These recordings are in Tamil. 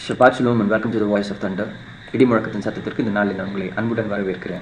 ஷபாட் shalom and welcome to the voice of thunder இடி முழக்கத்தின் சத்தத்திற்கு இந்த நாளில் நான் உங்களை அன்புடன் வரவேற்கிறேன்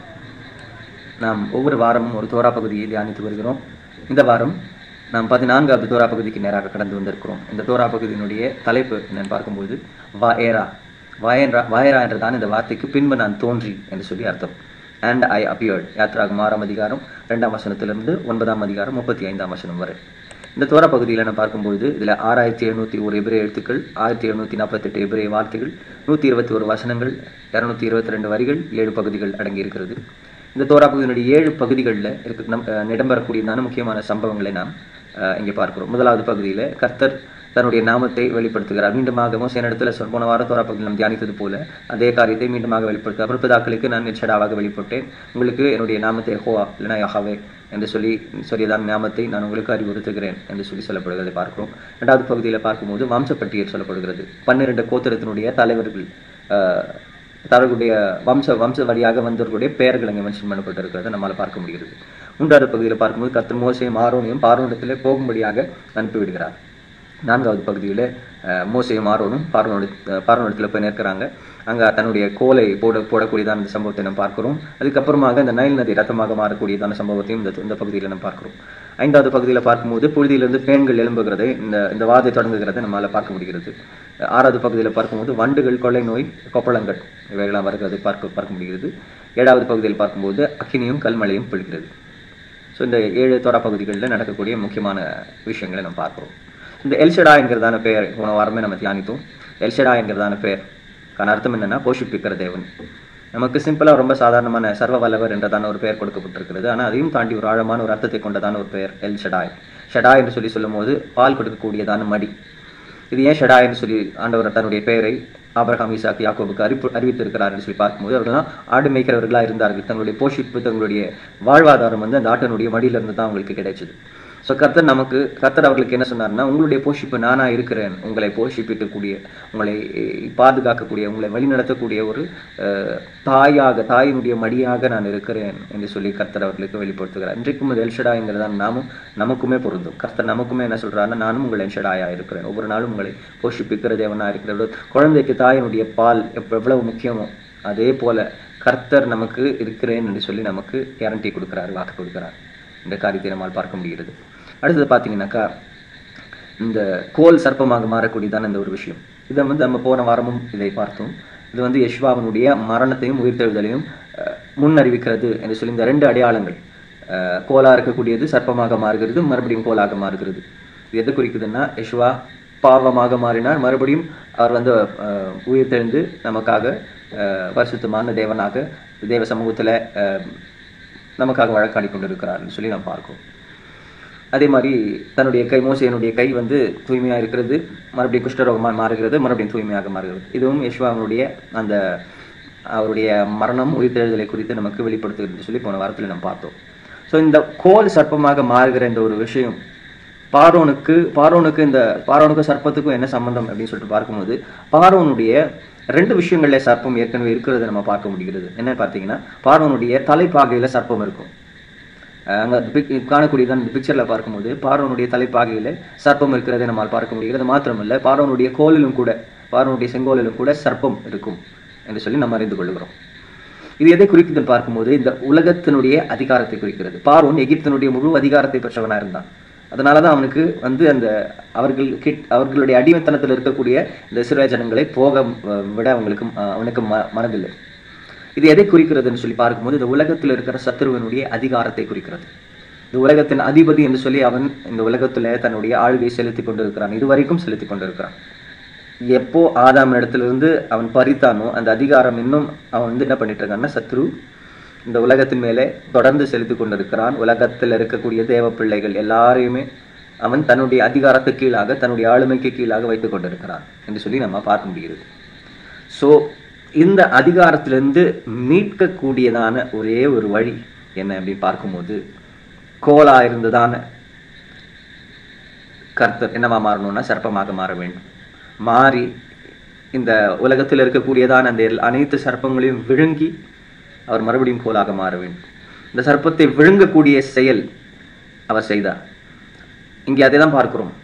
நாம் ஒவ்வொரு வாரமும் ஒரு தோரா பகுதியை தியானித்து வருகிறோம் இந்த வாரம் நாம் பதினான்காவது தோரா பகுதிக்கு நேராக கடந்து வந்திருக்கிறோம் இந்த தோரா பகுதியினுடைய தலைப்பு என்னன்னு பார்க்கும்போது வாயேரா வாயேரா வாயேரா என்றதான இந்த வார்த்தைக்கு பின்பு நான் தோன்றி என்று சொல்லி அர்த்தம் அண்ட் ஐ அப்பியர்ட் யாத்ராகும் ஆறாம் அதிகாரம் ரெண்டாம் வசனத்திலிருந்து ஒன்பதாம் அதிகாரம் முப்பத்தி ஐந்தாம் வசனம் வரை இந்த தோரா பகுதியில் நான் பார்க்கும்பொழுது இதில் ஆறாயிரத்தி எழுநூற்றி ஒரு எபிரே எழுத்துக்கள் ஆயிரத்தி எழுநூற்றி நாற்பத்தெட்டு எபிரே வார்த்தைகள் நூற்றி இருபத்தி ஒரு வசனங்கள் இரநூத்தி இருபத்தி ரெண்டு வரிகள் ஏழு பகுதிகள் அடங்கி இருக்கிறது இந்த தோரா பகுதியினுடைய ஏழு பகுதிகளில் இருக்க நம் அஹ் இடம்பெறக்கூடியதான முக்கியமான சம்பவங்களை நாம் அஹ், இங்கே பார்க்கிறோம் முதலாவது பகுதியில் கர்த்தர் தன்னுடைய நாமத்தை வெளிப்படுத்துகிறார் மீண்டுமாக மோசையின் இடத்துல சொல் போன வாரம் தோரா பகுதியில் நாம் தியானித்தது போல அதே காரியத்தை மீண்டுமாக வெளிப்படுத்த அப்புறம் பிதாக்களுக்கு நான் நிச்சடாவாக வெளிப்பட்டேன் உங்களுக்கு என்னுடைய நாமத்தை ஹோவா இல்லைனா யஹாவே என்று சொல்லி சொல்லியதான நாமத்தை நான் உங்களுக்கு அறிவுறுத்துகிறேன் என்று சொல்லி சொல்லப்படுகிறதை பார்க்கிறோம் இரண்டாவது பகுதியில் பார்க்கும்போது வம்சப்பட்டியல் சொல்லப்படுகிறது பன்னிரண்டு கோத்திரத்தினுடைய தலைவர்கள் அஹ், தரக்கூடிய வம்ச வம்ச வழியாக வந்தவர்களுடைய பெயர்கள் அங்கே மென்ஷன் பண்ணப்பட்டிருக்கிறத நம்மால் பார்க்க முடிகிறது மூன்றாவது பகுதியில் பார்க்கும்போது கர்த்தர் மோசையும் ஆரோனையும் பார்வனிடத்திலே போகும்படியாக அனுப்பிவிடுகிறார் நான்காவது பகுதியில் மோசையும் ஆரோனும் பார்வனோட பார்வனிடத்தில் போய் நிற்கிறாங்க அங்கே தன்னுடைய கோலை போட போடக்கூடியதான இந்த சம்பவத்தை நம்ம பார்க்கிறோம் அதுக்கப்புறமாக இந்த நைல் நதி ரத்தமாக மாறக்கூடியதான சம்பவத்தையும் இந்த இந்த பகுதியில் நம்ம பார்க்கிறோம் ஐந்தாவது பகுதியில் பார்க்கும்போது புழுதியிலிருந்து பேன்கள் எழும்புகிறதை இந்த இந்த வாதை தொடங்குகிறதை நம்மளால் பார்க்க முடிகிறது ஆறாவது பகுதியில் பார்க்கும்போது வண்டுகள் கொள்ளை நோய் கொப்பளங்கள் இவைகளாம் வருகிறதை பார்க்க பார்க்க முடிகிறது ஏழாவது பகுதியில் பார்க்கும்போது அக்கினியும் கல்மழையும் பிடிக்கிறது ஸோ இந்த ஏழு தோரா பகுதிகளில் நடக்கக்கூடிய முக்கியமான விஷயங்களை நம்ம பார்க்குறோம் இந்த எல்ஷடா என்கிறதான பெயர் போன வாரமே நம்ம தியானித்தோம் எல்ஷடா என்கிறதான பெயர் கான அர்த்தம் என்னன்னா போஷிப்பிக்கிற தேவன் நமக்கு சிம்பிளாக ரொம்ப சாதாரணமான சர்வ வல்லவர் என்றதான ஒரு பெயர் கொடுக்கப்பட்டிருக்கிறது ஆனால் அதையும் தாண்டி ஒரு ஆழமான ஒரு அர்த்தத்தை கொண்டதான ஒரு பெயர் எல் ஷடாய் ஷடாய் என்று சொல்லி சொல்லும்போது பால் கொடுக்கக்கூடியதான மடி இது ஏன் ஷடா என்று சொல்லி ஆண்டவர் தன்னுடைய பெயரை ஆபிரகாம் ஈசாக்கு யாக்கோபுக்கு அறிப்பு அறிவித்திருக்கிறார் என்று சொல்லி பார்க்கும்போது அவர்கள்லாம் ஆடு மேய்க்கிறவர்களாக இருந்தார்கள் தங்களுடைய போஷிப்பு தங்களுடைய வாழ்வாதாரம் வந்து அந்த ஆட்டனுடைய மடியிலிருந்து தான் அவங்களுக்கு கிடைச்சது ஸோ கர்த்தர் நமக்கு கர்த்தர் அவர்களுக்கு என்ன சொன்னார்னா உங்களுடைய போஷிப்பு நானா இருக்கிறேன் உங்களை போஷிப்பிக்கக்கூடிய உங்களை பாதுகாக்கக்கூடிய உங்களை வழிநடத்தக்கூடிய ஒரு அஹ், தாயாக தாயினுடைய மடியாக நான் இருக்கிறேன் என்று சொல்லி கர்த்தர் அவர்களுக்கு வெளிப்படுத்துகிறார் இன்றைக்கும் அது எல்ஷடாங்கிறதான் நாமும் நமக்குமே பொருந்தும் கர்த்தர் நமக்குமே என்ன சொல்றாருன்னா நானும் உங்கள் எல்ஷடாயா இருக்கிறேன் ஒவ்வொரு நாளும் உங்களை போஷிப்பிக்கிற தேவனா இருக்கிற குழந்தைக்கு தாயினுடைய பால் எப்ப- எவ்வளவு முக்கியமோ அதே போல கர்த்தர் நமக்கு இருக்கிறேன் என்று சொல்லி நமக்கு கேரண்டி கொடுக்கிறார் வாக்கு கொடுக்கிறார் இந்த காரியத்தை நம்மால் பார்க்க முடிகிறது அடுத்தது பார்த்தீங்கன்னாக்கா இந்த கோல் சர்ப்பமாக மாறக்கூடியதான இந்த ஒரு விஷயம் இதை வந்து நம்ம போன வாரமும் இதை பார்த்தோம் இது வந்து யஷ்வாவினுடைய மரணத்தையும் உயிர்த்தெழுதலையும் அஹ், முன்னறிவிக்கிறது என்று சொல்லி இந்த ரெண்டு அடையாளங்கள் அஹ், கோலா இருக்கக்கூடியது சர்ப்பமாக மாறுகிறது மறுபடியும் கோலாக மாறுகிறது இது எது குறிக்குதுன்னா யஷ்வா பாவமாக மாறினார் மறுபடியும் அவர் வந்து அஹ், உயிர்த்தெழுந்து நமக்காக அஹ், பரிசுத்தமான தேவனாக தேவ சமூகத்தில் நமக்காக வழக்காடி கொண்டிருக்கிறார்னு சொல்லி நாம் பார்க்கிறோம் அதே மாதிரி தன்னுடைய கை மோசையனுடைய கை வந்து தூய்மையாக இருக்கிறது மறுபடியும் குஷ்டரோகமாக மாறுகிறது மறுபடியும் தூய்மையாக மாறுகிறது இதுவும் யஷ்வாவினுடைய அந்த அவருடைய மரணம் உயிர்த்தெழுதலை குறித்து நமக்கு வெளிப்படுத்துகிறது சொல்லி போன வாரத்தில் நம்ம பார்த்தோம் ஸோ இந்த கோல் சர்ப்பமாக மாறுகிற இந்த ஒரு விஷயம் பாரோனுக்கு பாரோனுக்கு இந்த பாரோனுக்கும் சர்ப்பத்துக்கும் என்ன சம்பந்தம் அப்படின்னு சொல்லிட்டு பார்க்கும்போது பாரோனுடைய ரெண்டு விஷயங்கள்ல சர்ப்பம் ஏற்கனவே இருக்கிறத நம்ம பார்க்க முடிகிறது என்ன பார்த்தீங்கன்னா பார்வனுடைய தலைப்பாகையில சர்ப்பம் இருக்கும் அஹ் அங்க பிக்- காணக்கூடியதான் இந்த பிக்சர்ல பார்க்கும்போது பார்வனுடைய தலைப்பாகையில சர்ப்பம் இருக்கிறதை நம்மால் பார்க்க முடிகிறது மாத்திரமல்ல பார்வனுடைய கோலிலும் கூட பார்வனுடைய செங்கோலிலும் கூட சர்ப்பம் இருக்கும் என்று சொல்லி நம்ம அறிந்து கொள்கிறோம் இது எதை குறிக்குதுன்னு பார்க்கும்போது இந்த உலகத்தினுடைய அதிகாரத்தை குறிக்கிறது பார்வோன் எகிப்தினுடைய முழு அதிகாரத்தை பெற்றவனா இருந்தான் அதனாலதான் அவனுக்கு வந்து அந்த அவர்கள் கிட் அவர்களுடைய அடிமைத்தனத்தில் இருக்கக்கூடிய இந்த இஸ்ரேல் ஜனங்களை போக அஹ், விட அவங்களுக்கு அஹ், அவனுக்கு ம மனதில்லை இது எதை குறிக்கிறதுன்னு சொல்லி பார்க்கும்போது இந்த உலகத்தில் இருக்கிற சத்துருவனுடைய அதிகாரத்தை குறிக்கிறது இந்த உலகத்தின் அதிபதி என்று சொல்லி அவன் இந்த உலகத்துல தன்னுடைய ஆளுகை செலுத்தி கொண்டிருக்கிறான் இதுவரைக்கும் செலுத்தி கொண்டிருக்கிறான் எப்போ ஆதாம் இடத்திலிருந்து அவன் பறித்தானோ அந்த அதிகாரம் இன்னும் அவன் வந்து என்ன பண்ணிட்டு இருக்கான்னா சத்ரு இந்த உலகத்தின் மேலே தொடர்ந்து செலுத்தி கொண்டிருக்கிறான் உலகத்தில் இருக்கக்கூடிய தேவ பிள்ளைகள் எல்லாரையுமே அவன் தன்னுடைய அதிகாரத்துக்கு கீழாக தன்னுடைய ஆளுமைக்கு கீழாக வைத்துக் கொண்டிருக்கிறான் என்று சொல்லி நம்ம பார்க்க முடிகிறது ஸோ இந்த அதிகாரத்திலிருந்து மீட்கக்கூடியதான ஒரே ஒரு வழி என்ன அப்படின்னு பார்க்கும்போது கோலா இருந்ததான கர்த்தர் என்னவா மாறணும்னா சர்ப்பமாக மாற வேண்டும் மாறி இந்த உலகத்தில் இருக்கக்கூடியதான அந்த எல்- அனைத்து சர்ப்பங்களையும் விழுங்கி அவர் மறுபடியும் கோலாக மாற வேண்டும் இந்த சர்ப்பத்தை விழுங்கக்கூடிய செயல் அவர் செய்தார் இங்கே அதை தான் பார்க்கிறோம்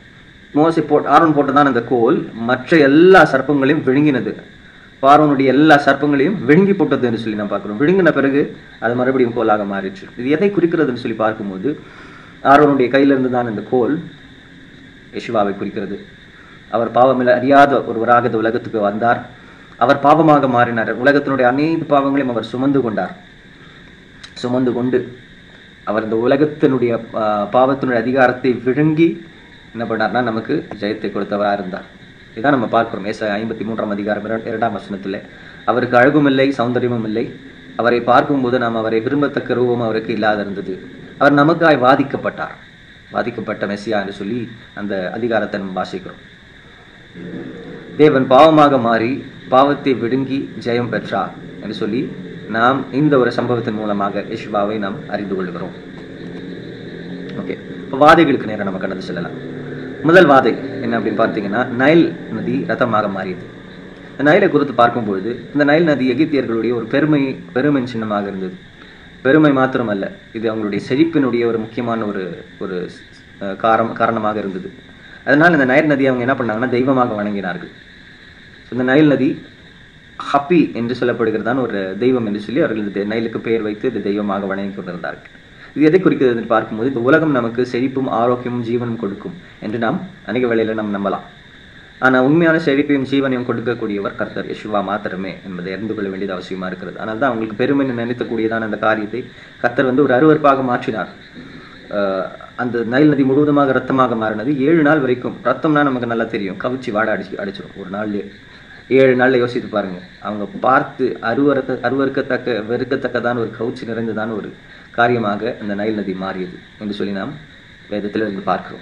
மோசை போட் ஆரோன் போட்டதான் அந்த கோல் மற்ற எல்லா சர்ப்பங்களையும் விழுங்கினது பார்வனுடைய எல்லா சர்ப்பங்களையும் விழுங்கி போட்டது என்று சொல்லி நான் பார்க்கிறோம் விழுங்கின பிறகு அது மறுபடியும் கோலாக மாறிச்சு இது எதை குறிக்கிறதுன்னு சொல்லி பார்க்கும்போது ஆரோனுடைய கையிலிருந்து தான் இந்த கோல் யெசுவாவை குறிக்கிறது அவர் பாவமில்லை அறியாத ஒருவராக இந்த உலகத்துக்கு வந்தார் அவர் பாவமாக மாறினார் உலகத்தினுடைய அனைத்து பாவங்களையும் அவர் சுமந்து கொண்டார் சுமந்து கொண்டு அவர் இந்த உலகத்தினுடைய ஆ, பாவத்தினுடைய அதிகாரத்தை விழுங்கி என்ன பண்ணார்னா நமக்கு ஜெயத்தை கொடுத்தவராக இருந்தார் இதான் நம்ம பார்க்கிறோம் ஏச ஐம்பத்தி மூன்றாம் அதிகாரம் இர- இரண்டாம் வசனத்தில் அவருக்கு அழகும் இல்லை சௌந்தரியமும் இல்லை அவரை பார்க்கும்போது நாம் அவரை விரும்பத்தக்க ரூபம் அவருக்கு இல்லாத இருந்தது அவர் நமக்காய் வாதிக்கப்பட்டார் வாதிக்கப்பட்ட மெஸ்ஸியா என்று சொல்லி அந்த அதிகாரத்தை நம்ம வாசிக்கிறோம் தேவன் பாவமாக மாறி பாவத்தை விழுங்கி ஜெயம் பெற்றார் என்று சொல்லி நாம் இந்த ஒரு சம்பவத்தின் மூலமாக யெசுவாவை நாம் அறிந்து கொள்கிறோம் ஓகே இப்போ வாதைகளுக்கு நேரம் நம்ம கடந்து செல்லலாம் முதல் வாதை என்ன அப்படின்னு பார்த்தீங்கன்னா நைல் நதி ரத்தமாக மாறியது இந்த நைலை குறித்து பார்க்கும்பொழுது இந்த நைல் நதி எகிப்தியர்களுடைய ஒரு பெருமை பெருமையின் சின்னமாக இருந்தது பெருமை மாத்திரமல்ல இது அவங்களுடைய செழிப்பினுடைய ஒரு முக்கியமான ஒரு ஒரு அஹ், காரம் காரணமாக இருந்தது அதனால் இந்த நைல் நதியை அவங்க என்ன பண்ணாங்கன்னா தெய்வமாக வணங்கினார்கள் இந்த நைல் நதி ஹப்பி என்று சொல்லப்படுகிறதான ஒரு தெய்வம் என்று சொல்லி அவர்கள் இந்த நைலுக்கு பெயர் வைத்து இந்த தெய்வமாக வணங்கி கொண்டிருந்தார்கள் இது எதை குறிக்கிறது என்று பார்க்கும்போது இந்த உலகம் நமக்கு செழிப்பும் ஆரோக்கியமும் ஜீவனும் கொடுக்கும் என்று நாம் அநேக வேளையில நாம் நம்பலாம் ஆனால் உண்மையான செழிப்பையும் ஜீவனையும் கொடுக்கக்கூடியவர் கர்த்தர் யெசுவா மாத்திரமே என்பதை அறிந்து கொள்ள வேண்டியது அவசியமா இருக்கிறது ஆனால் தான் அவங்களுக்கு பெருமை நினைத்தக்கூடியதான அந்த காரியத்தை கர்த்தர் வந்து ஒரு அருவருப்பாக மாற்றினார் ஆஹ் அந்த நைல் நதி முழுவதுமாக ரத்தமாக மாறினது ஏழு நாள் வரைக்கும் ரத்தம்னா நமக்கு நல்லா தெரியும் கவிச்சி வாட அடிச்சு அடிச்சிடும் ஒரு நாள்லயே ஏழு நாள்ல யோசித்து பாருங்க அவங்க பார்த்து அருவறுக்க அருவறுக்கத்தக்க வெறுக்கத்தக்கதான ஒரு கவுச்சி நிறைந்ததான ஒரு காரியமாக அந்த நைல் நதி மாறியது என்று சொல்லி நாம் வேதத்தில் இருந்து பார்க்கிறோம்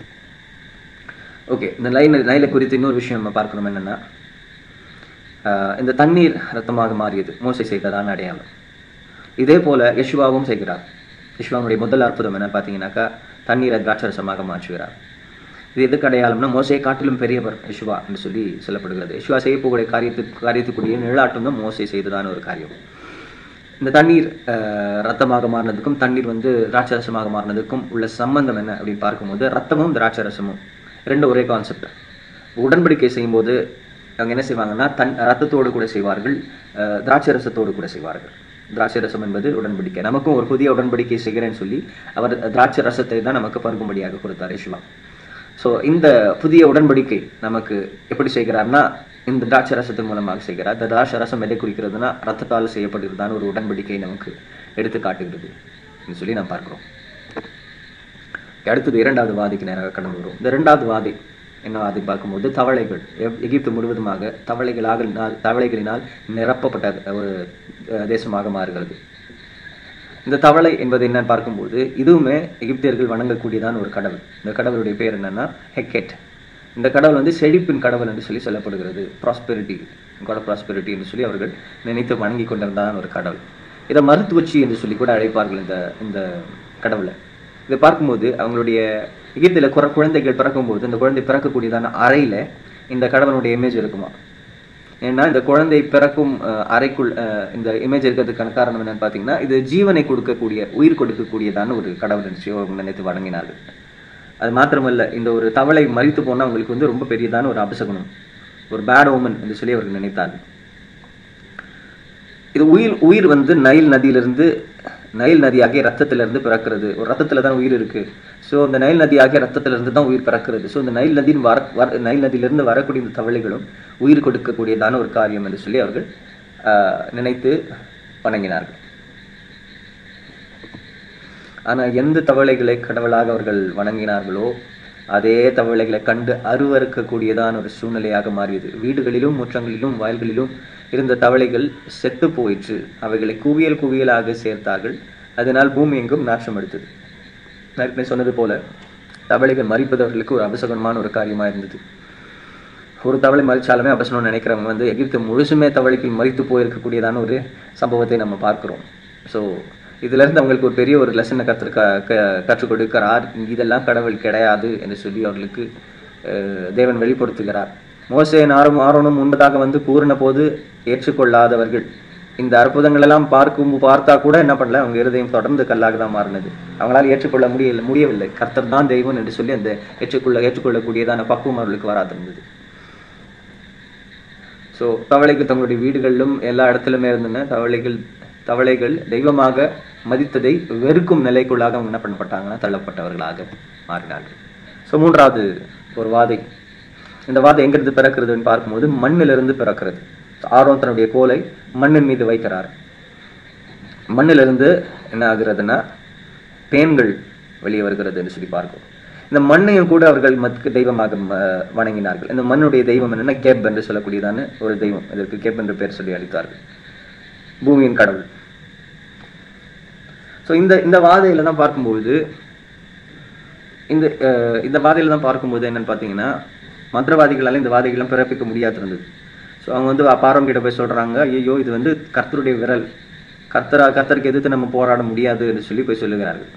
ஓகே இந்த லைன் நைலை குறித்து இன்னொரு விஷயம் நம்ம பார்க்கணும் என்னன்னா ஆஹ் இந்த தண்ணீர் ரத்தமாக மாறியது மோசை செய்ததான அடையாளம் இதே போல யெசுவாவும் செய்கிறார் யெசுவாவுடைய முதல் அற்புதம் என்ன பார்த்தீங்கன்னாக்கா தண்ணீரை திராட்சரசமாக மாற்றுகிறார் இது எதுக்கு அடையாளம்னா மோசையை காட்டிலும் பெரியவர் யெசுவா என்று சொல்லி சொல்லப்படுகிறது யெசுவா செய்ய போகக்கூடிய காரியத்துக்கு காரியத்துக்குரிய நிழலாட்டம் தான் மோசை செய்ததான ஒரு காரியம் இந்த தண்ணீர் ஆஹ், ரத்தமாக மாறினதுக்கும் தண்ணீர் வந்து திராட்சரசமாக மாறினதுக்கும் உள்ள சம்பந்தம் என்ன அப்படின்னு பார்க்கும்போது ரத்தமும் திராட்சரசமும் ரெண்டு ஒரே கான்செப்ட் உடன்படிக்கை செய்யும்போது அவங்க என்ன செய்வாங்கன்னா தன் ரத்தத்தோடு கூட செய்வார்கள் ஆஹ், திராட்சரசத்தோடு கூட செய்வார்கள் திராட்சை ரசம் என்பது உடன்படிக்கை நமக்கும் ஒரு புதிய உடன்படிக்கை செய்கிறேன்னு சொல்லி அவர் திராட்சை ரசத்தை தான் நமக்கு பருகும்படியாக கொடுத்தார் யேசுவா ஸோ இந்த புதிய உடன்படிக்கை நமக்கு எப்படி செய்கிறார்னா இந்த திராட்சை ரசத்தின் மூலமாக செய்கிறார் இந்த திராட்சை ரசம் எதை குறிக்கிறதுனா ரத்தத்தால் செய்யப்படுகிறதான ஒரு உடன்படிக்கை நமக்கு எடுத்து காட்டுகிறது என்று சொல்லி நாம் பார்க்கிறோம் அடுத்தது இரண்டாவது வாதிக்கு நேராக கடந்து வரும் இந்த இரண்டாவது வாதி என்ன வாதி பார்க்கும்போது தவளைகள் எப்- எகிப்து முழுவதுமாக தவளைகளாக தவளைகளினால் நிரப்பப்பட்ட ஒரு அஹ், தேசமாக மாறுகிறது இந்த தவளை என்பது என்னன்னு பார்க்கும்போது இதுவுமே எகிப்தியர்கள் வணங்கக்கூடியதான ஒரு கடவுள் இந்த கடவுளுடைய பேர் என்னன்னா ஹெக்கெட் இந்த கடவுள் வந்து செழிப்பின் கடவுள் என்று சொல்லி சொல்லப்படுகிறது ப்ராஸ்பெரிட்டி காட் ப்ராஸ்பெரிட்டி என்று சொல்லி அவர்கள் நினைத்து வணங்கி கொண்டிருந்தான ஒரு கடவுள் இதை மருத்துவச்சி என்று சொல்லி கூட அழைப்பார்கள் இந்த இந்த கடவுளை இதை பார்க்கும்போது அவங்களுடைய எகிப்தில் குற குழந்தைகள் பிறக்கும்போது இந்த குழந்தை பிறக்கக்கூடியதான அறையில இந்த கடவுளுடைய இமேஜ் இருக்குமா ஏன்னா இந்த குழந்தை பிறக்கும் அஹ், அறைக்குள் அஹ், இந்த இமேஜ் இருக்கிறதுக்கான காரணம் என்னன்னு பார்த்தீங்கன்னா இது ஜீவனை கொடுக்கக்கூடிய உயிர் கொடுக்கக்கூடியதான ஒரு கடவுள் என்று சொல்லி அவங்க நினைத்து வழங்கினார்கள் அது மாத்திரமல்ல இந்த ஒரு தவளை மறித்து போனால் அவங்களுக்கு வந்து ரொம்ப பெரியதான ஒரு அபசகுணம் ஒரு பேட் ஓமன் என்று சொல்லி அவர்கள் நினைத்தார்கள் இது உயிர் உயிர் வந்து நைல் நதியிலிருந்து நைல் நதியாகிய ரத்தத்திலிருந்து பிறக்கிறது ஒரு ரத்தத்துல தான் உயிர் இருக்கு ஸோ இந்த நைல் நதியாகிய ரத்தத்திலிருந்து தான் உயிர் பிறக்கிறது ஸோ இந்த நைல் நதியின் வர வர நைல் நதியிலிருந்து வரக்கூடிய இந்த தவளைகளும் உயிர் கொடுக்கக்கூடியதான ஒரு காரியம் என்று சொல்லி அவர்கள் ஆஹ், நினைத்து வணங்கினார்கள் ஆனா எந்த தவளைகளை கடவுளாக அவர்கள் வணங்கினார்களோ அதே தவளைகளை கண்டு அருவறுக்கக்கூடியதான ஒரு சூழ்நிலையாக மாறியது வீடுகளிலும் முற்றங்களிலும் வயல்களிலும் இருந்த தவளைகள் செத்து போயிற்று அவைகளை குவியல் குவியலாக சேர்த்தார்கள் அதனால் பூமி எங்கும் நாற்றம் எடுத்தது நான் ஏற்கனவே சொன்னது போல தவளைகள் மறிப்பது அவர்களுக்கு ஒரு அபசகனமான ஒரு காரியமா இருந்தது ஒரு தவளை மறிச்சாலுமே அபசனம் நினைக்கிறவங்க வந்து எகிப்து முழுசுமே தவளைகள் மறித்து போயிருக்கக்கூடியதான ஒரு சம்பவத்தை நம்ம பார்க்கிறோம் ஸோ இதுல இருந்து அவங்களுக்கு ஒரு பெரிய ஒரு லெசனை கற்று க க- கற்றுக் கொடுக்கிறார் இதெல்லாம் கடவுள் கிடையாது என்று சொல்லி அவர்களுக்கு அஹ், தேவன் வெளிப்படுத்துகிறார் மோசே ஆரோனும் ஆரோனும் முன்பதாக வந்து கூறின போது ஏற்றுக்கொள்ளாதவர்கள் இந்த அற்புதங்கள் எல்லாம் பார்க்கும் பார்த்தா கூட என்ன பண்ணல அவங்க இருதயம் தொடர்ந்து கல்லாக தான் மாறினது அவங்களால ஏற்றுக்கொள்ள முடியல முடியவில்லை கர்த்தர் தான் தெய்வம் என்று சொல்லி அந்த ஏற்றுக்கொள்ள ஏற்றுக்கொள்ளக்கூடியதான பக்குவம் அவர்களுக்கு வராதிருந்தது ஸோ தவளைகள் தங்களுடைய வீடுகளிலும் எல்லா இடத்திலுமே இருந்தன தவளைகள் தவளைகள் தெய்வமாக மதித்ததை வெறுக்கும் நிலைக்குள்ளாக அவங்க என்ன பண்ணப்பட்டாங்கன்னா தள்ளப்பட்டவர்களாக மாறினார்கள் ஸோ மூன்றாவது ஒரு வாதை இந்த வாதை எங்கிருந்து பிறக்கிறதுன்னு பார்க்கும்போது மண்ணிலிருந்து பிறக்கிறது ஆரோன் தன்னுடைய கோலை மண்ணின் மீது வைக்கிறார் மண்ணிலிருந்து என்ன ஆகுறதுன்னா தேன்கள் வெளியே வருகிறது என்று சொல்லி பார்க்கிறோம் இந்த மண்ணையும் கூட அவர்கள் மத்துக்கு தெய்வமாக ம- வணங்கினார்கள் இந்த மண்ணுடைய தெய்வம் என்னன்னா கேப் என்று சொல்லக்கூடியதான ஒரு தெய்வம் இதற்கு கேப் என்று பெயர் சொல்லி அளித்தார்கள் பூமியின் கடவுள் ஸோ இந்த இந்த வாதையில தான் பார்க்கும்போது இந்த அஹ், இந்த வாதையில தான் பார்க்கும்போது என்னன்னு பார்த்தீங்கன்னா மந்திரவாதிகளால இந்த வாதைகள்லாம் பிறப்பிக்க முடியாது இருந்தது ஸோ அவங்க வந்து பாரம் கிட்ட போய் சொல்றாங்க ஐயோ இது வந்து கர்த்தருடைய விரல் கர்த்தரா கர்த்தருக்கு எதிர்த்து நம்ம போராட முடியாது என்று சொல்லி போய் சொல்லுகிறார்கள்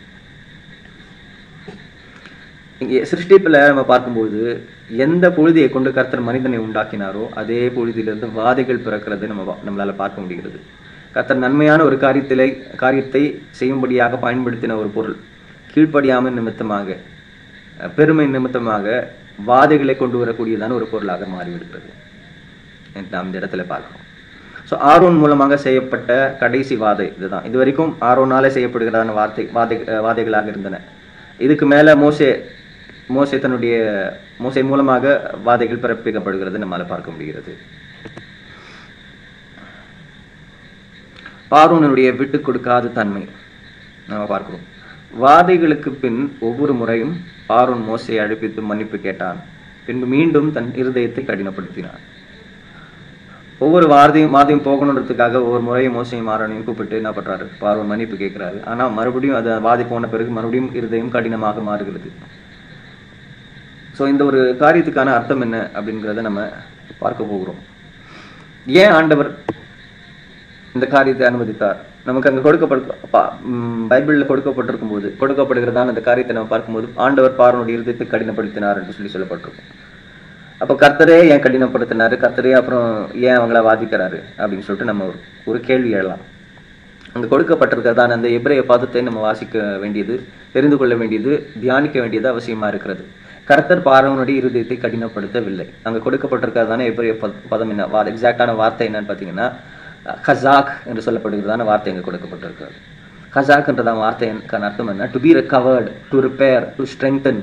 இங்கே சிருஷ்டிப்பில் நம்ம பார்க்கும்போது எந்த பொழுதியை கொண்டு கர்த்தர் மனிதனை உண்டாக்கினாரோ அதே பொழுதிலிருந்து வாதைகள் பிறக்கிறது நம்ம பா- நம்மளால பார்க்க முடிகிறது கர்த்தர் நன்மையான ஒரு காரியத்திலே காரியத்தை செய்யும்படியாக பயன்படுத்தின ஒரு பொருள் கீழ்ப்படியாமை நிமித்தமாக அஹ், பெருமை நிமித்தமாக வாதைகளை கொண்டு வரக்கூடியதான ஒரு பொருளாக மாறிவிடுகிறது என்று நாம் இந்த இடத்துல பார்க்கிறோம் ஸோ ஆரோன் மூலமாக செய்யப்பட்ட கடைசி வாதை இதுதான் இது வரைக்கும் ஆரோனாலே செய்யப்படுகிறதான வார்த்தை வாதை அஹ் வாதைகளாக இருந்தன இதுக்கு மேல மோசே மோசே தன்னுடைய மோசே மூலமாக வாதைகள் பிறப்பிக்கப்படுகிறது நம்மால பார்க்க முடிகிறது ஆரோனுடைய விட்டு கொடுக்காத தன்மை நாம பார்க்கிறோம் வாதைகளுக்கு பின் ஒவ்வொரு முறையும் ஆரோன் மோசையை அழைப்பித்து மன்னிப்பு கேட்டான் பின்பு மீண்டும் தன் இருதயத்தை கடினப்படுத்தினான் ஒவ்வொரு வார்த்தையும் வார்த்தையும் போகணுன்றதுக்காக ஒவ்வொரு முறையும் மோசையும் மாறனையும் கூப்பிட்டு என்ன பண்றாரு பார்வன் மன்னிப்பு கேட்கிறாரு ஆனா மறுபடியும் அது வாதி போன பிறகு மறுபடியும் இருதயம் கடினமாக மாறுகிறது ஸோ இந்த ஒரு காரியத்துக்கான அர்த்தம் என்ன அப்படிங்கிறத நம்ம பார்க்க போகிறோம் ஏன் ஆண்டவர் இந்த காரியத்தை அனுமதித்தார் நமக்கு அங்க கொடுக்கப்படு பா- ம், பைபிள்ல கொடுக்கப்பட்டிருக்கும் போது கொடுக்கப்படுகிறதான அந்த காரியத்தை நம்ம பார்க்கும்போது ஆண்டவர் பார்வனுடைய இருதயத்தை கடினப்படுத்தினார் என்று சொல்லி சொல்லப்பட்டிருக்கும் அப்போ கர்த்தரே ஏன் கடினப்படுத்தினாரு கர்த்தரே அப்புறம் ஏன் அவங்கள வாதிக்கிறாரு அப்படின்னு சொல்லிட்டு நம்ம ஒரு ஒரு கேள்வி எழலாம் அங்க கொடுக்கப்பட்டிருக்கிறதான அந்த எபிரேய பதத்தை நம்ம வாசிக்க வேண்டியது தெரிந்து கொள்ள வேண்டியது தியானிக்க வேண்டியது அவசியமா இருக்கிறது கர்த்தர் பார்வனுடைய இருதயத்தை கடினப்படுத்தவில்லை அங்க கொடுக்கப்பட்டிருக்கிறதான எபிரேய பத- பதம் என்ன வா எக்ஸாக்டான வார்த்தை என்னன்னு பார்த்தீங்கன்னா ஹசாக் என்று சொல்லப்படுகிறதான வார்த்தை அங்க கொடுக்கப்பட்டிருக்கிறது ஹசாக்ன்றதான வார்த்தைக்கான அர்த்தம் என்ன to be recovered to repair to strengthen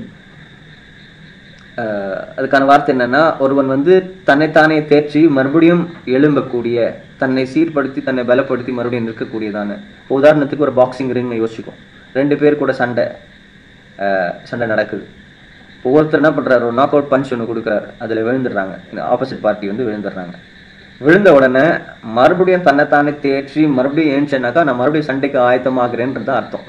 ah அதுக்கான வார்த்தை என்னன்னா ஒருவன் வந்து தன்னைத்தானே தேர்ச்சி மறுபடியும் எழும்பக்கூடிய தன்னை சீர்படுத்தி தன்னை பலப்படுத்தி மறுபடியும் நிற்கக்கூடியதான இப்போ உதாரணத்துக்கு ஒரு பாக்ஸிங் ரிங் யோசிக்கும் ரெண்டு பேர் கூட சண்டை அஹ் சண்டை நடக்குது இப்போ ஒருத்தர் என்ன பண்றாரு ஒரு நாக் அவுட் பஞ்ச் ஒன்று கொடுக்குறாரு அதுல விழுந்துடுறாங்க ஆப்போசிட் பார்ட்டி வந்து விழுந்துடுறாங்க விழுந்த உடனே மறுபடியும் தன்னைத்தானே தேற்றி மறுபடியும் ஏன்ச்சேனாக்கா நான் மறுபடியும் சண்டைக்கு ஆயத்தமாகிறேன்றது தான் அர்த்தம்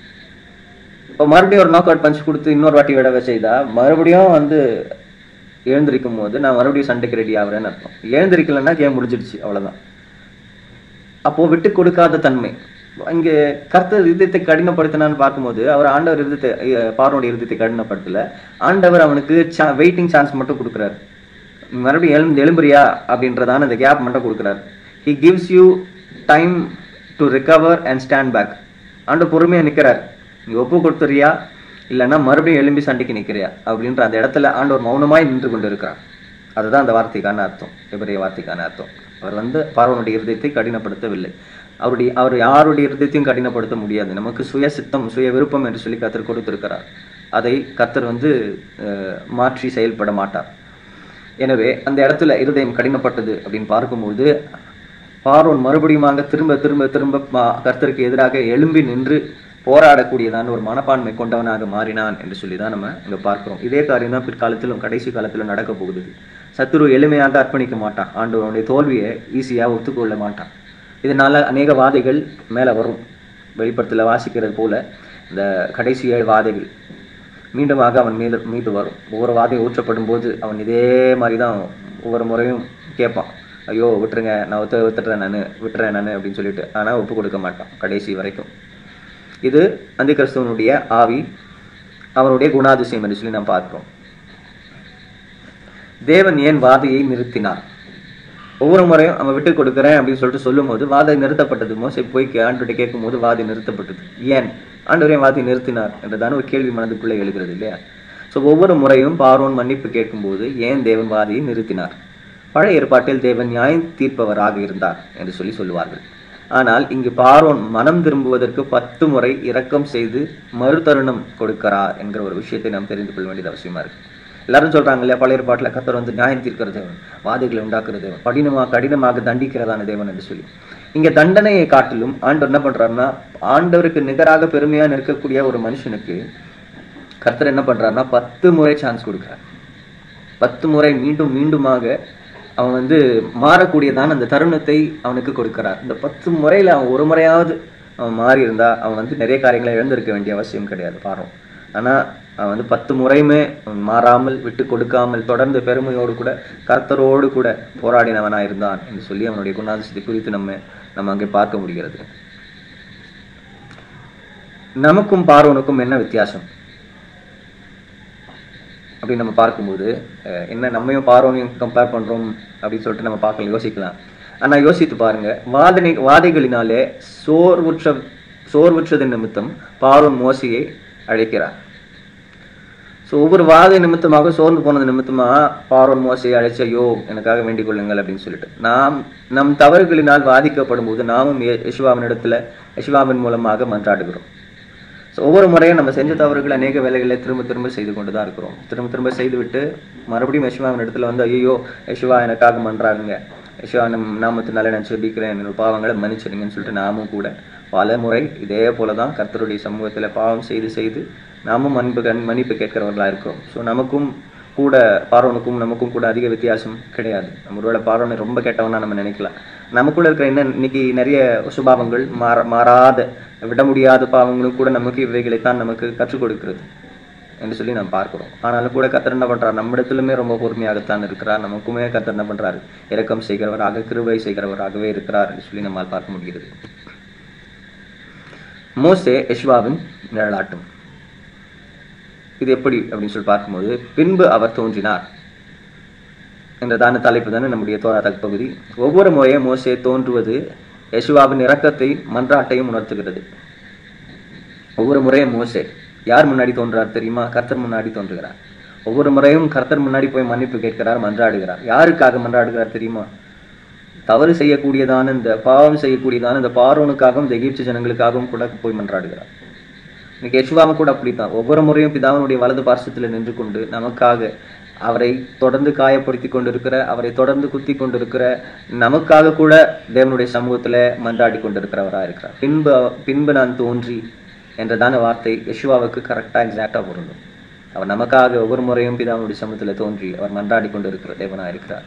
இப்போ மறுபடியும் ஒரு நாக் அவுட் பஞ்ச் கொடுத்து இன்னொரு வாட்டி விடவை செய்தா மறுபடியும் வந்து எழுந்திருக்கும் போது நான் மறுபடியும் சண்டைக்கு ரெடி ஆகுறேன்னு அர்த்தம் எழுந்திருக்கலைன்னா கேம் முடிஞ்சிடுச்சு அவ்வளவுதான் அப்போ விட்டு கொடுக்காத தன்மை இங்கே கர்த்தர் இருதயத்தை கடினப்படுத்தினான்னு பார்க்கும்போது அவர் ஆண்டவர் இருதயத்தை அஹ், பார்வனுடைய இருதயத்தை கடினப்படுத்தல ஆண்டவர் அவனுக்கு வெயிட்டிங் சான்ஸ் மட்டும் கொடுக்குறாரு மறுபடியும் எழுந்து எழும்புறியா அப்படின்றதான அந்த கேப் மட்டும் கொடுக்குறாரு he gives you time to recover and stand back and பொறுமையா நிக்கிறார் நீ ஒப்பு கொடுத்துறியா இல்லைன்னா மறுபடியும் எழும்பி சண்டைக்கு நிக்கிறியா அப்படின்ற அந்த இடத்துல ஆண்டவர் மௌனமாய் நின்று கொண்டு இருக்கிறார் அதுதான் அந்த வார்த்தைக்கான அர்த்தம் எபிரேய வார்த்தைக்கான அர்த்தம் அவர் வந்து பார்வனுடைய இருதயத்தை கடினப்படுத்தவில்லை அவருடைய அவர் யாருடைய இருதயத்தையும் கடினப்படுத்த முடியாது நமக்கு சுய சித்தம் சுய விருப்பம் என்று சொல்லி கத்தர் கொடுத்திருக்கிறார் அதை கத்தர் வந்து அஹ், மாற்றி செயல்பட மாட்டார் எனவே அந்த இடத்துல இருதயம் கடினப்பட்டது அப்படின்னு பார்க்கும்போது பார்வோன் மறுபடியுமாக திரும்ப திரும்ப திரும்ப மா- கர்த்தருக்கு எதிராக எழும்பி நின்று போராடக்கூடியதான ஒரு மனப்பான்மை கொண்டவனாக மாறினான் என்று சொல்லி தான் நம்ம இங்க பார்க்கிறோம் இதே காரியம் தான் பிற்காலத்திலும் கடைசி காலத்திலும் நடக்க போகுது சத்துரு எளிமையாக அர்ப்பணிக்க மாட்டான் ஆண்டவனுடைய தோல்வியை ஈஸியா ஒத்துக்கொள்ள மாட்டான் இதனால அநேக வாதைகள் மேல வரும் வெளிப்படத்துல வாசிக்கிறது போல இந்த கடைசி ஏழு வாதைகள் மீண்டுமாக அவன் மீது மீது வரும் ஒவ்வொரு வாதையும் ஊற்றப்படும் போது அவன் இதே மாதிரி தான் ஒவ்வொரு முறையும் கேட்பான் ஐயோ விட்டுருங்க நான் ஒத்து வித்துட்டுறேன் நான் விட்டுறேன் நான் அப்படின்னு சொல்லிட்டு ஆனால் ஒப்பு கொடுக்க மாட்டான் கடைசி வரைக்கும் இது அந்த கிறிஸ்துவனுடைய ஆவி அவனுடைய குணாதிசயம் என்று சொல்லி நாம் பார்க்கிறோம் தேவன் ஏன் வாதையை நிறுத்தினார் ஒவ்வொரு முறையும் அவன் விட்டு கொடுக்குறேன் அப்படின்னு சொல்லிட்டு சொல்லும்போது வாதை நிறுத்தப்பட்டது மோசை போய் ஆண்டவர்கிட்ட கேட்கும்போது வாதை நிறுத்தப்பட்டது ஏன் ஆண்டவரே வாதை நிறுத்தினார் என்றதான ஒரு கேள்வி மனதுக்குள்ளே எழுகிறது இல்லையா ஸோ ஒவ்வொரு முறையும் பார்வோன் மன்னிப்பு கேட்கும்போது ஏன் தேவன் வாதியை நிறுத்தினார் பழைய ஏற்பாட்டில் தேவன் நியாயம் தீர்ப்பவராக இருந்தார் என்று சொல்லி சொல்லுவார்கள் ஆனால் இங்கு பார்வோன் மனம் திரும்புவதற்கு பத்து முறை இரக்கம் செய்து மறுதருணம் கொடுக்கிறார் என்கிற ஒரு விஷயத்தை நாம் தெரிந்து கொள்ள வேண்டியது அவசியமா இருக்கு எல்லாரும் சொல்றாங்க இல்லையா பழைய ஏற்பாட்டில் கத்தர் வந்து நியாயம் தீர்க்கிற தேவன் வாதைகளை உண்டாக்குற தேவன் கடினமாக கடினமாக தண்டிக்கிறதான தேவன் என்று சொல்லி இங்க தண்டனையை காட்டிலும் ஆண்டவர் என்ன பண்றாருன்னா ஆண்டவருக்கு நிகராக பெருமையா நிற்கக்கூடிய ஒரு மனுஷனுக்கு கர்த்தர் என்ன பண்றாருன்னா பத்து முறை சான்ஸ் கொடுக்குறார் பத்து முறை மீண்டும் மீண்டுமாக அவன் வந்து மாறக்கூடியதான அந்த தருணத்தை அவனுக்கு கொடுக்கிறார் இந்த பத்து முறையில அவன் ஒரு முறையாவது அவன் மாறி இருந்தா அவன் வந்து நிறைய காரியங்களை இழந்திருக்க வேண்டிய அவசியம் கிடையாது பாரும் ஆனா அவன் வந்து பத்து முறையுமே அவன் மாறாமல் விட்டு கொடுக்காமல் தொடர்ந்து பெருமையோடு கூட கர்த்தரோடு கூட போராடினவனா இருந்தான் என்று சொல்லி அவனுடைய குணாதிசயத்தை குறித்து நம்ம நம்ம அங்கே பார்க்க முடிகிறது நமக்கும் பார்வனுக்கும் என்ன வித்தியாசம் அப்படின்னு நம்ம பார்க்கும்போது அஹ், என்ன நம்மையும் பார்வனையும் கம்பேர் பண்றோம் அப்படின்னு சொல்லிட்டு நம்ம பார்க்கலாம் யோசிக்கலாம் ஆனா யோசித்து பாருங்க வாதனை வாதைகளினாலே சோர்வுற்ற சோர்வுற்றதன் நிமித்தம் பார்வன் மோசையை அழைக்கிறார் ஸோ ஒவ்வொரு வாதை நிமித்தமாக சோர்ந்து போனது நிமித்தமா பார்வன் மோசையை அழைச்ச ஐயோ எனக்காக வேண்டிக் கொள்ளுங்கள் அப்படின்னு சொல்லிட்டு நாம் நம் தவறுகளினால் பாதிக்கப்படும் போது நாமும் யசுவாவின் இடத்துல யசுவாவின் மூலமாக மன்றாடுகிறோம் ஸோ ஒவ்வொரு முறையும் நம்ம செஞ்ச தவறுகள் அநேக வேலைகளை திரும்ப திரும்ப செய்து கொண்டு தான் இருக்கிறோம் திரும்ப திரும்ப செய்துவிட்டு மறுபடியும் யசுவாவின் இடத்துல வந்து ஐயோ யசுவா எனக்காக மன்றாடுங்க யசுவா நம் நாமத்தினால நான் செபிக்கிறேன் என்னோட பாவங்களை மன்னிச்சிடுங்கன்னு சொல்லிட்டு நாமும் கூட பல முறை இதே போல தான் கர்த்தருடைய சமூகத்துல பாவம் செய்து செய்து நாமும் அன்பு கண் மன்னிப்பு கேட்கிறவர்களா இருக்கிறோம் ஸோ நமக்கும் கூட பார்வனுக்கும் நமக்கும் கூட அதிக வித்தியாசம் கிடையாது நம்ம ஒருவேளை பார்வனை ரொம்ப கெட்டவனா நம்ம நினைக்கலாம் நமக்குள்ள இருக்கிற என்ன இன்னைக்கு நிறைய சுபாவங்கள் மாற மாறாத விட முடியாத பாவங்களும் கூட நமக்கு இவைகளைத்தான் நமக்கு கற்றுக் கொடுக்கிறது என்று சொல்லி நாம் பார்க்கிறோம் ஆனாலும் கூட கத்தர் என்ன பண்றார் நம்மிடத்திலுமே ரொம்ப பொறுமையாகத்தான் இருக்கிறார் நமக்குமே கத்தர் என்ன பண்றாரு இரக்கம் செய்கிறவராக கிருபை செய்கிறவராகவே இருக்கிறார் என்று சொல்லி நம்மால் பார்க்க முடிகிறது மோசே எஷ்வாவின் நிழலாட்டம் இது எப்படி அப்படின்னு சொல்லி பார்க்கும்போது பின்பு அவர் தோன்றினார் என்றதான தலைப்பு தானே நம்முடைய தோரா பகுதி ஒவ்வொரு முறையும் மோசே தோன்றுவது யசுவாவின் இரக்கத்தை மன்றாட்டையும் உணர்த்துகிறது ஒவ்வொரு முறையும் மோசே யார் முன்னாடி தோன்றார் தெரியுமா கர்த்தர் முன்னாடி தோன்றுகிறார் ஒவ்வொரு முறையும் கர்த்தர் முன்னாடி போய் மன்னிப்பு கேட்கிறார் மன்றாடுகிறார் யாருக்காக மன்றாடுகிறார் தெரியுமா தவறு செய்யக்கூடியதான இந்த பாவம் செய்யக்கூடியதான இந்த பார்வனுக்காகவும் இந்த எகிப்து ஜனங்களுக்காகவும் கூட போய் மன்றாடுகிறார் இன்னைக்கு யெசுவாவும் கூட அப்படித்தான் ஒவ்வொரு முறையும் பிதாவினுடைய வலது பார்சத்துல நின்று கொண்டு நமக்காக அவரை தொடர்ந்து காயப்படுத்தி கொண்டிருக்கிற அவரை தொடர்ந்து குத்தி கொண்டிருக்கிற நமக்காக கூட தேவனுடைய சமூகத்துல மன்றாடி கொண்டிருக்கிறவரா இருக்கிறார் பின்பு அவ- பின்பு நான் தோன்றி என்றதான வார்த்தை யெசுவாவுக்கு கரெக்டா எக்ஸாக்டா பொருந்தும் அவர் நமக்காக ஒவ்வொரு முறையும் பிதாவினுடைய சமூகத்துல தோன்றி அவர் மன்றாடி கொண்டிருக்கிற தேவனா இருக்கிறார்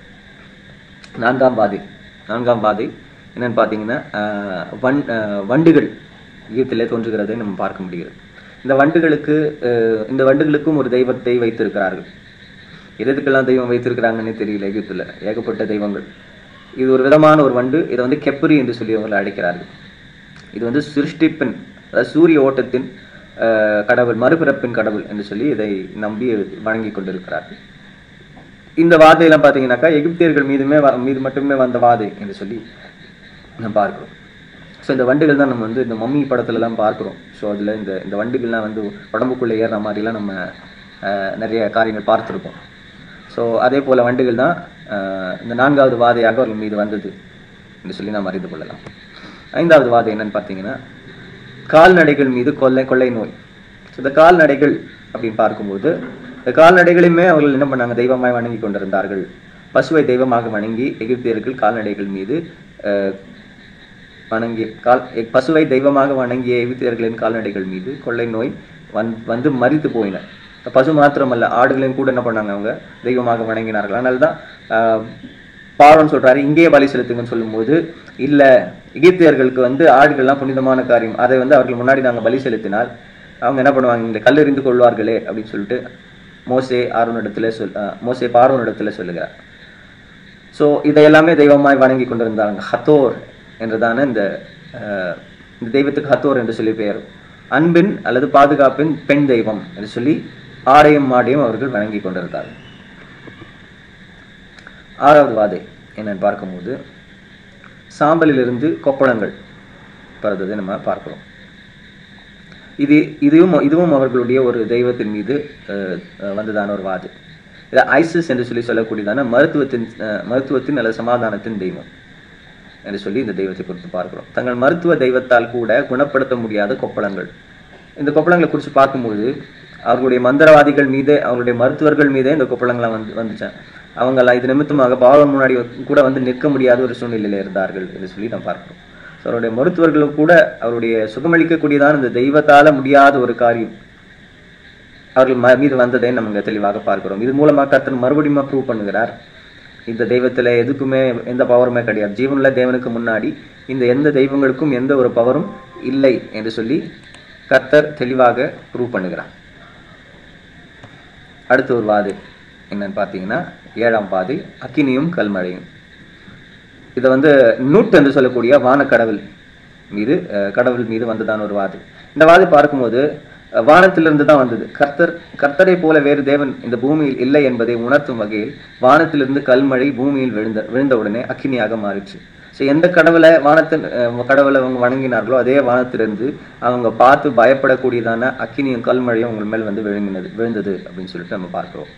நான்காம் பாதை நான்காம் பாதை என்னன்னு பார்த்தீங்கன்னா ஆஹ், வண் ஆஹ், வண்டுகள் ஈயத்திலே தோன்றுகிறதை நம்ம பார்க்க முடிகிறது இந்த வண்டுகளுக்கு ஆஹ், இந்த வண்டுகளுக்கும் ஒரு தெய்வத்தை வைத்திருக்கிறார்கள் எதுக்கெல்லாம் தெய்வம் வைத்திருக்கிறாங்கன்னு தெரியல எகிப்துல ஏகப்பட்ட தெய்வங்கள் இது ஒரு விதமான ஒரு வண்டு இதை வந்து கெப்பரி என்று சொல்லி அவர்கள் அழைக்கிறார்கள் இது வந்து சிருஷ்டிப்பின் அதாவது சூரிய ஓட்டத்தின் ஆஹ், கடவுள் மறுபிறப்பின் கடவுள் என்று சொல்லி இதை நம்பி வணங்கி கொண்டிருக்கிறார்கள் இந்த வாதையெல்லாம் பார்த்தீங்கன்னாக்கா எகிப்தியர்கள் மீதுமே வ- மீது மட்டுமே வந்த வாதை என்று சொல்லி நம்ம பார்க்கிறோம் ஸோ இந்த வண்டுகள் தான் நம்ம வந்து இந்த மம்மி படத்துல எல்லாம் பார்க்கிறோம் ஸோ அதில் இந்த இந்த வண்டுகள்லாம் வந்து உடம்புக்குள்ளே ஏறுற மாதிரிலாம் நம்ம ஆஹ், நிறைய காரியங்கள் பார்த்துருப்போம் ஸோ அதே போல வண்டுகள் தான் ஆஹ், இந்த நான்காவது வாதையாக அவர்கள் மீது வந்தது என்று சொல்லி நாம் அறிந்து கொள்ளலாம் ஐந்தாவது வாதை என்னன்னு பார்த்தீங்கன்னா கால்நடைகள் மீது கொள்ளை கொள்ளை நோய் So, இந்த கால்நடைகள் அப்படின்னு பார்க்கும்போது இந்த கால்நடைகளையுமே அவர்கள் என்ன பண்ணாங்க தெய்வமாய் வணங்கி கொண்டிருந்தார்கள் பசுவை தெய்வமாக வணங்கி எகிப்தியர்கள் கால்நடைகள் மீது அஹ், வணங்கி கால் எ- பசுவை தெய்வமாக வணங்கிய எகிப்தியர்களின் கால்நடைகள் மீது கொள்ளை நோய் வந் வந்து மரித்து போயின பசு மாத்திரமல்ல ஆடுகளையும் கூட என்ன பண்ணாங்க அவங்க தெய்வமாக வணங்கினார்கள் அதனால தான் ஆஹ், பார்வன் சொல்றாரு இங்கேயே பலி செலுத்துங்கன்னு சொல்லும்போது இல்ல எகிப்தியர்களுக்கு வந்து ஆடுகள்லாம் புனிதமான காரியம் அதை வந்து அவர்கள் முன்னாடி நாங்க பலி செலுத்தினால் அவங்க என்ன பண்ணுவாங்க இந்த கல்லெறிந்து கொள்வார்களே அப்படின்னு சொல்லிட்டு மோசே ஆரோனிடத்துல சொல் ஆஹ், மோசே பார்வனிடத்துல சொல்லுகிறார் ஸோ இதை எல்லாமே தெய்வமாய் வணங்கி கொண்டிருந்தாங்க ஹத்தோர் என்றதான இந்த அஹ், இந்த தெய்வத்துக்கு ஹத்தோர் என்று சொல்லி பெயர் அன்பின் அல்லது பாதுகாப்பின் பெண் தெய்வம் என்று சொல்லி ஆடையும் மாடையும் அவர்கள் வணங்கி கொண்டிருந்தார்கள் ஆறாவது வாதை என்னன்னு பார்க்கும்போது சாம்பலிலிருந்து கொப்பளங்கள் பிறந்ததை நம்ம பார்க்கிறோம் இது இதுவும் இதுவும் அவர்களுடைய ஒரு தெய்வத்தின் மீது அஹ், அஹ், வந்ததான ஒரு வாது இது ஐசிஸ் என்று சொல்லி சொல்லக்கூடியதான மருத்துவத்தின் அஹ், மருத்துவத்தின் அல்லது சமாதானத்தின் தெய்வம் என்று சொல்லி இந்த தெய்வத்தை குறித்து பார்க்கிறோம் தங்கள் மருத்துவ தெய்வத்தால் கூட குணப்படுத்த முடியாத கொப்பளங்கள் இந்த கொப்பளங்களை குறித்து பார்க்கும்போது அவர்களுடைய மந்திரவாதிகள் மீதே அவர்களுடைய மருத்துவர்கள் மீதே இந்த கொப்பளங்கள்லாம் வந்து வந்துச்சேன் அவங்கெல்லாம் இது நிமித்தமாக பாவம் முன்னாடி கூட வந்து நிற்க முடியாத ஒரு சூழ்நிலையில இருந்தார்கள் என்று சொல்லி நாம் பார்க்கிறோம் ஸோ அவருடைய மருத்துவர்களும் கூட அவருடைய சுகமளிக்கக்கூடியதான இந்த தெய்வத்தால முடியாத ஒரு காரியம் அவர்கள் ம- மீது வந்ததை நம்ம இங்க தெளிவாக பார்க்கிறோம் இது மூலமா கர்த்தர் மறுபடியும் ப்ரூவ் பண்ணுகிறார் இந்த தெய்வத்துல எதுக்குமே எந்த பவருமே கிடையாது ஜீவனுள்ள தேவனுக்கு முன்னாடி இந்த எந்த தெய்வங்களுக்கும் எந்த ஒரு பவரும் இல்லை என்று சொல்லி கர்த்தர் தெளிவாக ப்ரூவ் பண்ணுகிறார் அடுத்த ஒரு வாது என்னன்னு பார்த்தீங்கன்னா ஏழாம் பாதை அக்கினியும் கல்மழையும் இதை வந்து நூட் என்று சொல்லக்கூடிய வானக்கடவுள் மீது அஹ், கடவுள் மீது வந்ததான ஒரு வாது இந்த வாது பார்க்கும்போது அஹ், வானத்திலிருந்து தான் வந்தது கர்த்தர் கர்த்தரை போல வேறு தேவன் இந்த பூமியில் இல்லை என்பதை உணர்த்தும் வகையில் வானத்திலிருந்து கல்மழை பூமியில் விழுந்த விழுந்தவுடனே அக்கினியாக மாறிச்சு ஸோ எந்த கடவுளை வானத்தின் அஹ், கடவுளை அவங்க வணங்கினார்களோ அதே வானத்திலிருந்து அவங்க பார்த்து பயப்படக்கூடியதான அக்கினியும் கல்மழையும் அவங்க மேல் வந்து விழுங்கினது விழுந்தது அப்படின்னு சொல்லிட்டு நம்ம பார்க்கிறோம்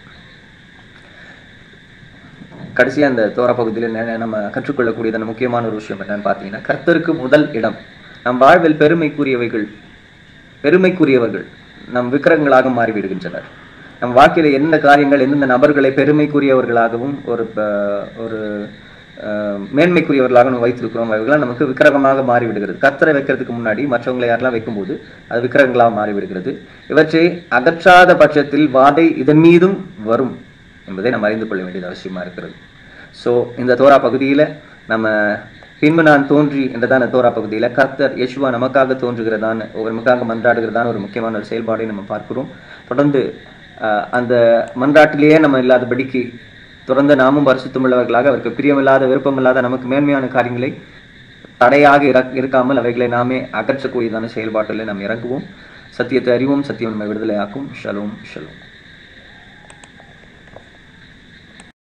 கடைசியா அந்த தோரா பகுதியில் நெ- நம்ம கற்றுக்கொள்ளக்கூடியதான முக்கியமான ஒரு விஷயம் என்னன்னு பார்த்தீங்கன்னா கர்த்தருக்கு முதல் இடம் நம் வாழ்வில் பெருமைக்குரியவைகள் பெருமைக்குரியவர்கள் நம் விக்கிரகங்களாக மாறிவிடுகின்றனர் நம் வாழ்க்கையில எந்த காரியங்கள் எந்தெந்த நபர்களை பெருமைக்குரியவர்களாகவும் ஒரு ப- ஒரு அஹ், மேன்மைக்குரியவர்களாக நம்ம வைத்திருக்கிறோம் அவைகளாம் நமக்கு விக்கிரகமாக மாறிவிடுகிறது கர்த்தரை வைக்கிறதுக்கு முன்னாடி மற்றவங்களை யாரெல்லாம் வைக்கும்போது அது விக்கிரகங்களாக மாறிவிடுகிறது இவற்றை அகற்றாத பட்சத்தில் வாதை இதன் மீதும் வரும் என்பதை நம்ம அறிந்து கொள்ள வேண்டியது அவசியமா இருக்கிறது ஸோ இந்த தோரா பகுதியில நம்ம பின்பு நான் தோன்றி என்றதான தோரா பகுதியில கர்த்தர் யேசுவா நமக்காக தோன்றுகிறதான ஒரு நமக்காக மன்றாடுகிறதான ஒரு முக்கியமான ஒரு செயல்பாடை நம்ம பார்க்கிறோம் தொடர்ந்து ஆஹ், அந்த மன்றாட்டிலேயே நம்ம இல்லாதபடிக்கு தொடர்ந்து நாமும் பரிசுத்தமுள்ளவர்களாக அவருக்கு பிரியமில்லாத விருப்பமில்லாத நமக்கு மேன்மையான காரியங்களை தடையாக இறக்- இருக்காமல் அவைகளை நாமே அகற்றக்கூடியதான செயல்பாட்டில் நாம் இறங்குவோம் சத்தியத்தை அறிவோம் சத்தியம் நம்மை விடுதலையாக்கும் ஷலோம் ஷலோம்